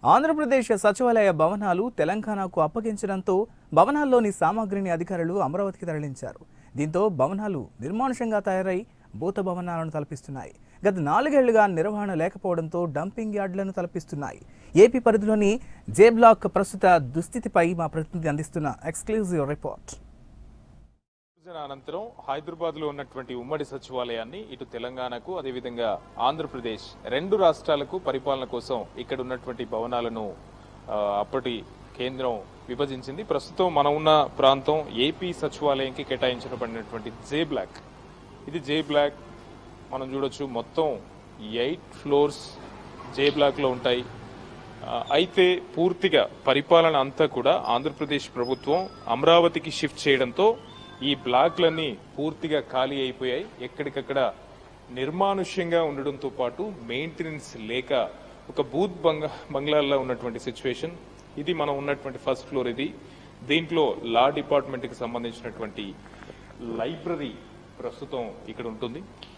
ఆంధ్రప్రదేశ్ సచివాలయ భవనాలు తెలంగాణకు అప్పగించడంతో భవనాల్లోని సామాగ్రిని అధికారులు అమరావతికి తరలించారు దీంతో భవనాలు నిర్మానుషంగా తయారై భూత భవనాలను తలపిస్తున్నాయి గత నాలుగేళ్లుగా నిర్వహణ లేకపోవడంతో డంపింగ్ యార్డులను తలపిస్తున్నాయి ఏపీ పరిధిలోని జే బ్లాక్ ప్రస్తుత దుస్థితిపై మా ప్రతినిధి అందిస్తున్న ఎక్స్క్లూజివ్ రిపోర్ట్ విభజన అనంతరం హైదరాబాద్ లో ఉన్నటువంటి ఉమ్మడి సచివాలయాన్ని ఇటు తెలంగాణకు అదేవిధంగా ఆంధ్రప్రదేశ్ రెండు రాష్ట్రాలకు పరిపాలన కోసం ఇక్కడ ఉన్నటువంటి భవనాలను ఆ, అప్పటి కేంద్రం విభజించింది ప్రస్తుతం మనం ఉన్న ప్రాంతం ఏపీ సచివాలయంకి కేటాయించబడినటువంటి జే బ్లాక్ ఇది జే బ్లాక్ మనం చూడొచ్చు మొత్తం ఎయిట్ ఫ్లోర్స్ జే బ్లాక్ లో ఉంటాయి ఆ, అయితే పూర్తిగా పరిపాలన అంతా కూడా ఆంధ్రప్రదేశ్ ప్రభుత్వం అమరావతికి షిఫ్ట్ చేయడంతో ఈ బ్లాక్లన్నీ పూర్తిగా ఖాళీ అయిపోయాయి ఎక్కడికక్కడ నిర్మానుష్యంగా ఉండడంతో పాటు మెయింటెనెన్స్ లేక ఒక బూత్ బంగ బంగ్లాల్లో ఉన్నటువంటి సిచ్యువేషన్ ఇది మనం ఉన్నటువంటి ఫస్ట్ ఫ్లోర్ ఇది దీంట్లో లా డిపార్ట్మెంట్ కి సంబంధించినటువంటి లైబ్రరీ ప్రస్తుతం ఇక్కడ ఉంటుంది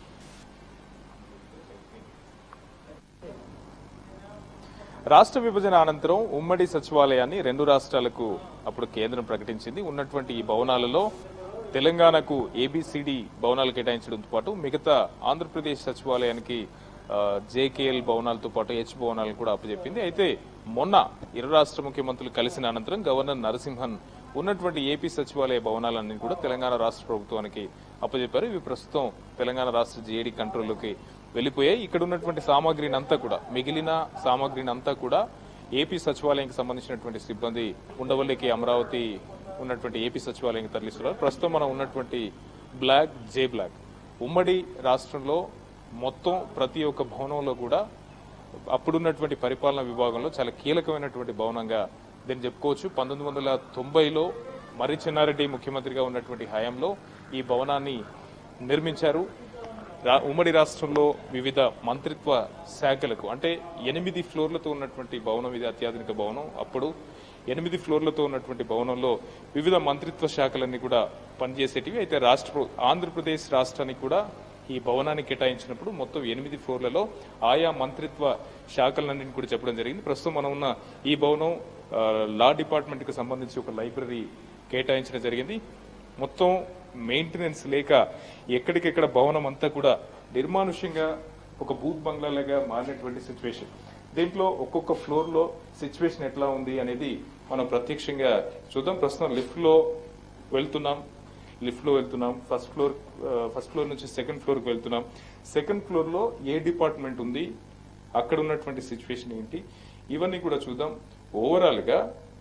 రాష్ట్ర విభజన అనంతరం ఉమ్మడి సచివాలయాన్ని రెండు రాష్ట్రాలకు అప్పుడు కేంద్రం ప్రకటించింది ఉన్నటువంటి ఈ భవనాలలో తెలంగాణకు ఏబిసిడి భవనాలు కేటాయించడంతో పాటు మిగతా ఆంధ్రప్రదేశ్ సచివాలయానికి జేకేఎల్ భవనాలతో పాటు హెచ్ భవనాలను కూడా అప్పచెప్పింది అయితే మొన్న ఇరు రాష్ట్ర ముఖ్యమంత్రులు కలిసిన అనంతరం గవర్నర్ నరసింహన్ ఉన్నటువంటి ఏపీ సచివాలయ భవనాలన్నీ కూడా తెలంగాణ రాష్ట్ర ప్రభుత్వానికి అప్పచెప్పారు ఇవి ప్రస్తుతం తెలంగాణ రాష్ట్ర జేడీ కంట్రోల్లోకి వెళ్ళిపోయాయి ఇక్కడ ఉన్నటువంటి సామాగ్రిని అంతా కూడా మిగిలిన సామాగ్రిని అంతా కూడా ఏపీ సచివాలయానికి సంబంధించినటువంటి సిబ్బంది ఉండవల్లికి అమరావతి ఉన్నటువంటి ఏపీ సచివాలయానికి తరలిస్తున్నారు ప్రస్తుతం మనం ఉన్నటువంటి బ్లాక్ జే బ్లాక్ ఉమ్మడి రాష్ట్రంలో మొత్తం ప్రతి ఒక్క భవనంలో కూడా అప్పుడున్నటువంటి పరిపాలనా విభాగంలో చాలా కీలకమైనటువంటి భవనంగా దీన్ని చెప్పుకోవచ్చు పంతొమ్మిది వందల తొంభైలో మర్రి చెన్నారెడ్డి ముఖ్యమంత్రిగా ఉన్నటువంటి హయాంలో ఈ భవనాన్ని నిర్మించారు రా- ఉమ్మడి రాష్ట్రంలో వివిధ మంత్రిత్వ శాఖలకు అంటే ఎనిమిది ఫ్లోర్లతో ఉన్నటువంటి భవనం ఇది అత్యాధునిక భవనం అప్పుడు ఎనిమిది ఫ్లోర్లతో ఉన్నటువంటి భవనంలో వివిధ మంత్రిత్వ శాఖలన్నీ కూడా పనిచేసేటివి అయితే రాష్ట్ర ప్ర- ఆంధ్రప్రదేశ్ రాష్ట్రానికి కూడా ఈ భవనాన్ని కేటాయించినప్పుడు మొత్తం ఎనిమిది ఫ్లోర్లలో ఆయా మంత్రిత్వ శాఖలన్నింటిని కూడా చెప్పడం జరిగింది ప్రస్తుతం మనం ఉన్న ఈ భవనం ఆ, లా డిపార్ట్మెంట్ కి సంబంధించి ఒక లైబ్రరీ కేటాయించడం జరిగింది మొత్తం మెయింటెనెన్స్ లేక ఎక్కడికెక్కడ భవనం అంతా కూడా నిర్మానుష్యంగా ఒక బూత్ బంగ్లాలాగా మారినటువంటి సిచ్యువేషన్ దీంట్లో ఒక్కొక్క ఫ్లోర్ లో సిచ్యువేషన్ ఎట్లా ఉంది అనేది మనం ప్రత్యక్షంగా చూద్దాం ప్రస్తుతం లిఫ్ట్ లో వెళ్తున్నాం లిఫ్ట్ లో వెళ్తున్నాం ఫస్ట్ ఫ్లోర్ ఫస్ట్ ఫ్లోర్ నుంచి సెకండ్ ఫ్లోర్ కి వెళ్తున్నాం సెకండ్ ఫ్లోర్ లో ఏ డిపార్ట్మెంట్ ఉంది అక్కడ ఉన్నటువంటి సిచ్యువేషన్ ఏంటి ఇవన్నీ కూడా చూద్దాం ఓవరాల్ గా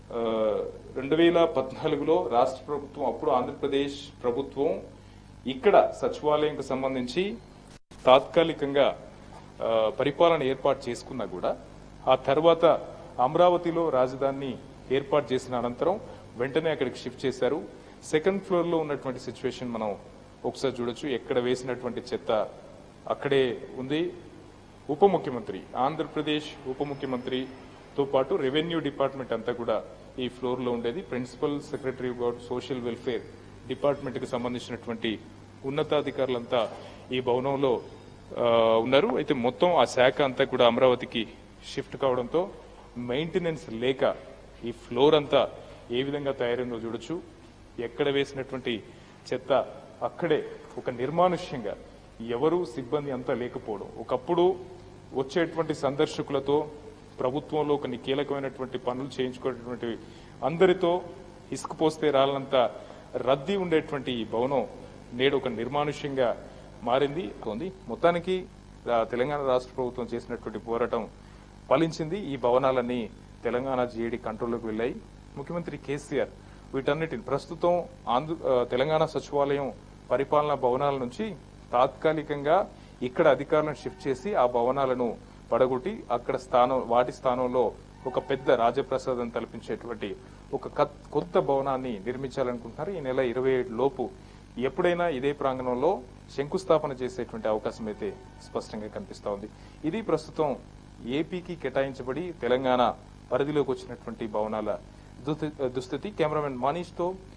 రెండు వేల పద్నాలుగులో రాష్ట్ర ప్రభుత్వం అప్పుడు ఆంధ్రప్రదేశ్ ప్రభుత్వం ఇక్కడ సచివాలయంకు సంబంధించి తాత్కాలికంగా ఆ, పరిపాలన ఏర్పాటు చేసుకున్నా కూడా ఆ తర్వాత అమరావతిలో రాజధానిని ఏర్పాటు చేసిన అనంతరం వెంటనే అక్కడికి షిఫ్ట్ చేశారు సెకండ్ ఫ్లోర్ లో ఉన్నటువంటి సిచ్యువేషన్ మనం ఒకసారి చూడొచ్చు ఎక్కడ వేసినటువంటి చెత్త అక్కడే ఉంది ఉప ముఖ్యమంత్రి ఆంధ్రప్రదేశ్ ఉప ముఖ్యమంత్రితో పాటు రెవెన్యూ డిపార్ట్మెంట్ అంతా కూడా ఈ ఫ్లోర్ లో ఉండేది principal secretary of social welfare department కి సంబంధించినటువంటి ఉన్నతాధికారులంతా ఈ భవనంలో ఆ, ఉన్నారు అయితే మొత్తం ఆ శాఖ అంతా కూడా అమరావతికి షిఫ్ట్ కావడంతో మెయింటెనెన్స్ లేక ఈ ఫ్లోర్ అంతా ఏ విధంగా తయారైందో చూడొచ్చు ఎక్కడ వేసినటువంటి చెత్త అక్కడే ఒక నిర్మానుష్యంగా ఎవరు సిబ్బంది అంతా లేకపోవడం ఒకప్పుడు వచ్చేటువంటి సందర్శకులతో ప్రభుత్వంలో కొన్ని కీలకమైనటువంటి పనులు చేయించుకునేటువంటి అందరితో ఇసుక పోస్తే రాలంత రద్దీ ఉండేటువంటి ఈ భవనం నేడు ఒక నిర్మానుష్యంగా మారింది ఉంది మొత్తానికి ఆ, తెలంగాణ రాష్ట్ర ప్రభుత్వం చేసినటువంటి పోరాటం ఫలించింది ఈ భవనాలన్నీ తెలంగాణ జీఏడీ కంట్రోల్లోకి వెళ్ళాయి ముఖ్యమంత్రి కేసీఆర్ వీటన్నిటిని ప్రస్తుతం ఆంధ్ర ఆ, తెలంగాణ సచివాలయం పరిపాలనా భవనాల నుంచి తాత్కాలికంగా ఇక్కడ అధికారులను షిఫ్ట్ చేసి ఆ భవనాలను పడగొట్టి అక్కడ స్థానం వాటి స్థానంలో ఒక పెద్ద రాజప్రసాదం తలపించేటువంటి ఒక కత్- కొత్త భవనాన్ని నిర్మించాలనుకుంటున్నారు ఈ నెల ఇరవై ఏడు లోపు ఎప్పుడైనా ఇదే ప్రాంగణంలో శంకుస్థాపన చేసేటువంటి అవకాశం అయితే స్పష్టంగా కనిపిస్తా ఉంది ఇది ప్రస్తుతం ఏపీకి కేటాయించబడి తెలంగాణ పరిధిలోకి వచ్చినటువంటి భవనాల దుస్థి- దుస్థితి కెమెరామెన్ మనీష్ తో